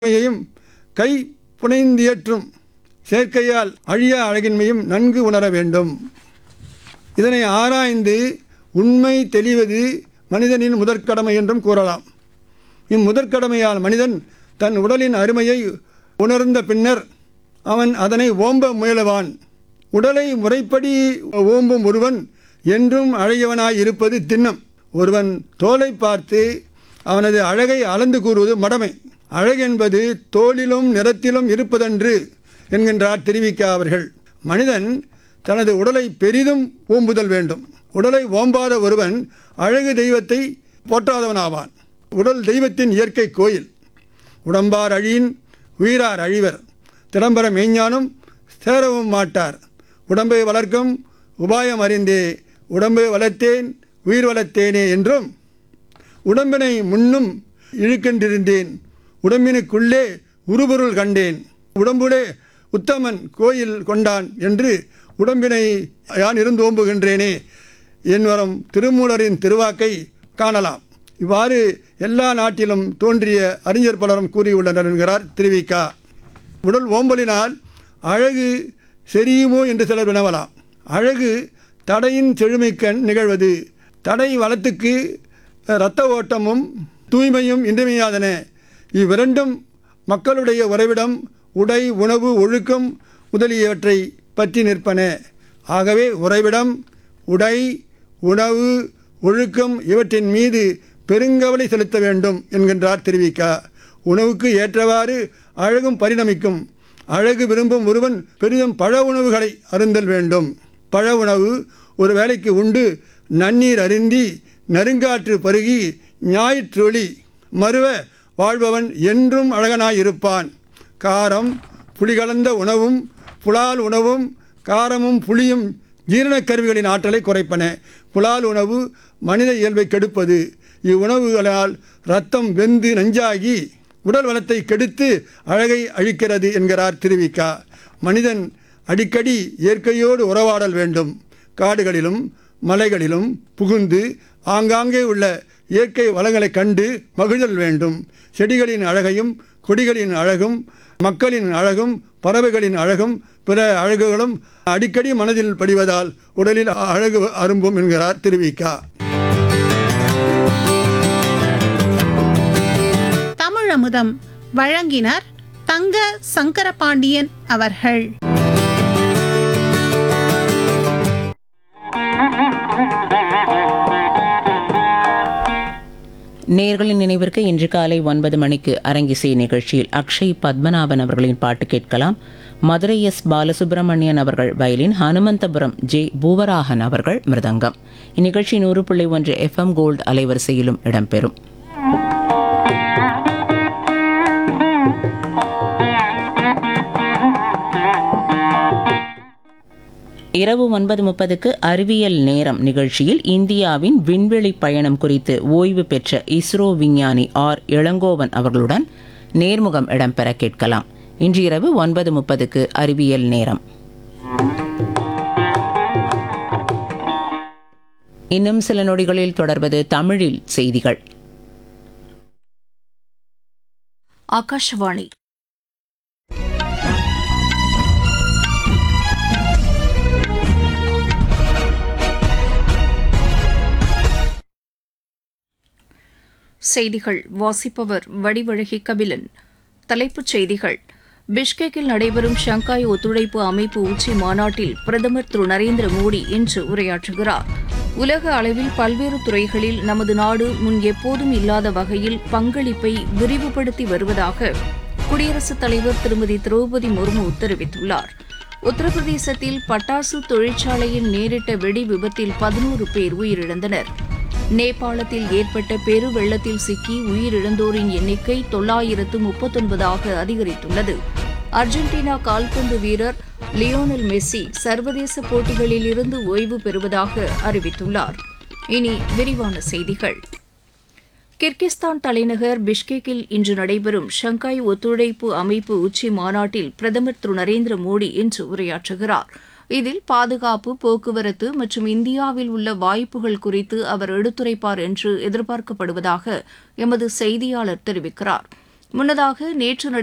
மையையும் கை புனைந்தியற்றும் சேர்க்கையால் அழியா அழகின்மையும் நன்கு உணர வேண்டும் இதனை ஆராய்ந்து உண்மை தெளிவது மனிதனின் முதற்கடமை என்றும் கூறலாம் இம்முதற்கடமையால் மனிதன் தன் உடலின் அருமையை உணர்ந்த பின்னர் அவன் அதனை ஓம்ப முயலுவான் உடலை முறைப்படி ஓம்பும் ஒருவன் என்றும் அழகியவனாய் இருப்பது திண்ணம் ஒருவன் தோலை பார்த்து அவனது அழகை அளந்து கூறுவது மடமை அழகென்பது தோலிலும் நிறத்திலும் இருப்பதன்று என்கின்றார் திருவிக்கா அவர்கள் மனிதன் தனது உடலை பெரிதும் ஓம்புதல் வேண்டும் உடலை ஓம்பாத ஒருவன் அழகு தெய்வத்தை போற்றாதவனாவான் உடல் தெய்வத்தின் இயற்கை கோயில் உடம்பார் அழியின் உயிரார் அழிவர் திடம்பர மெய்ஞானம் சேரவும் மாட்டார் உடம்பை வளர்க்கும் உபாயம் அறிந்தே உடம்பை வளர்த்தேன் உயிர் வளர்த்தேனே என்றும் உடம்பினை முன்னும் இழுக்கென்றிருந்தேன் உடம்பினுக்குள்ளே உருபொருள் கண்டேன் உடம்புலே உத்தமன் கோயில் கொண்டான் என்று உடம்பினை யான் இருந்து ஓம்புகின்றேனே என்பரும் திருமூலரின் திருவாக்கை காணலாம் இவ்வாறு எல்லா நாட்டிலும் தோன்றிய அறிஞர் பலரும் கூறியுள்ளனர் என்கிறார் திருவிக்கா உடல் ஓம்பலினால் அழகு செரியுமோ என்று சிலர் வினவலாம் அழகு தடையின் செழுமைக்கண் நிகழ்வது தடை வளத்துக்கு இரத்த ஓட்டமும் தூய்மையும் இன்றியமையாதன இவ்விரண்டும் மக்களுடைய உறைவிடம் உடை உணவு ஒழுக்கம் முதலியவற்றை பற்றி நிற்பன ஆகவே உறைவிடம் உடை உணவு ஒழுக்கம் இவற்றின் மீது பெருங்கவலை செலுத்த வேண்டும் என்கின்றார் தெரிவிக்கா உணவுக்கு ஏற்றவாறு அழகும் பரிணமிக்கும் அழகு விரும்பும் ஒருவன் பெரிதும் பழ உணவுகளை அருந்தல் வேண்டும் பழ உணவு ஒரு வேளைக்கு உண்டு நன்னீர் அருந்தி நறுங்காற்று பருகி ஞாயிற்றொளி மறுவ வாழ்பவன் என்றும் அழகனாயிருப்பான் காரம் புளி கலந்த உணவும் புலால் உணவும் காரமும் புளியும் ஜீரணக் கருவிகளின் ஆற்றலை குறைப்பன புலால் உணவு மனித இயல்பை கெடுப்பது இவ்வுணவுகளால் இரத்தம் வெந்து நஞ்சாகி உடல் வளத்தை கெடுத்து அழகை அழிக்கிறது என்கிறார் திருவிக்கா மனிதன் அடிக்கடி இயற்கையோடு உறவாடல் வேண்டும் காடுகளிலும் மலைகளிலும் புகுந்து ஆங்காங்கே உள்ள இயற்கை வளங்களைக் கண்டு மகிழல் வேண்டும் செடிகளின் அழகையும் கொடிகளின் அழகும் மக்களின் அழகும் பறவைகளின் அழகும் பிற அழகுகளும் அடிக்கடி மனதில் படிவதால் உடலில் அழகு அரும்பும் என்கிறார் திருவிக்கா தமிழமுதம் வழங்கினர் தங்க சங்கரபாண்டியன் அவர்கள் நேர்களின் நினைவிற்கு இன்று காலை ஒன்பது மணிக்கு அரங்கிசை நிகழ்ச்சியில் அக்ஷய் பத்மநாபன் அவர்களின் பாட்டு கேட்கலாம் மதுரை எஸ் பாலசுப்ரமணியன் அவர்கள் வயலின் ஹனுமந்தபுரம் ஜே பூவராகன் அவர்கள் மிருதங்கம் இந்நிகழ்ச்சி நூறு புள்ளி ஒன்று எஃப்எம் கோல்டு அலைவரிசையிலும் இடம்பெறும் இரவு ஒன்பது முப்பதுக்கு அறிவியல் நேரம் நிகழ்ச்சியில் இந்தியாவின் விண்வெளி பயணம் குறித்து ஓய்வு பெற்ற இஸ்ரோ விஞ்ஞானி ஆர் இளங்கோவன் அவர்களுடன் நேர்முகம் இடம்பெற கேட்கலாம் இன்று இரவு ஒன்பது முப்பதுக்கு அறிவியல் நேரம் இன்னும் சில நொடிகளில் தொடர்வது தமிழில் செய்திகள் ಆಕಾಶವಾಣಿ செய்திகள் வாசிப்பவர் வடிவழகி கபிலன் தலைப்புச் செய்திகள் பிஷ்கெக்கில் நடைபெறும் ஷங்காய் ஒத்துழைப்பு அமைப்பு உச்சி மாநாட்டில் பிரதமர் திரு நரேந்திர மோடி இன்று உரையாற்றுகிறார் உலக அளவில் பல்வேறு துறைகளில் நமது நாடு முன் எப்போதும் இல்லாத வகையில் பங்களிப்பை விரிவுபடுத்தி வருவதாக குடியரசுத் தலைவர் திருமதி திரௌபதி முர்மு தெரிவித்துள்ளார் உத்தரப்பிரதேசத்தில் பட்டாசு தொழிற்சாலையில் நேரிட்ட வெடி விபத்தில் பதினோரு பேர் உயிரிழந்தனர் நேபாளத்தில் ஏற்பட்ட பெரு வெள்ளத்தில் சிக்கி உயிரிழந்தோரின் எண்ணிக்கை தொள்ளாயிரத்து முப்பத்தொன்பதாக அதிகரித்துள்ளது அர்ஜென்டினா கால்பந்து வீரர் லியோனல் மெஸ்ஸி சர்வதேச போட்டிகளில் இருந்து ஓய்வு பெறுவதாக அறிவித்துள்ளார் இனி விரிவான செய்திகள் கிர்கிஸ்தான் தலைநகர் பிஷ்கெக்கில் இன்று நடைபெறும் ஷங்காய் ஒத்துழைப்பு அமைப்பு உச்சி மாநாட்டில் பிரதமர் திரு நரேந்திர மோடி இன்று உரையாற்றுகிறார் இதில் பாதுகாப்பு போக்குவரத்து மற்றும் இந்தியாவில் உள்ள வாய்ப்புகள் குறித்து அவர் எடுத்துரைப்பார் என்று எதிர்பார்க்கப்படுவதாக எமது செய்தியாளர் தெரிவிக்கிறார் முன்னதாக நேற்று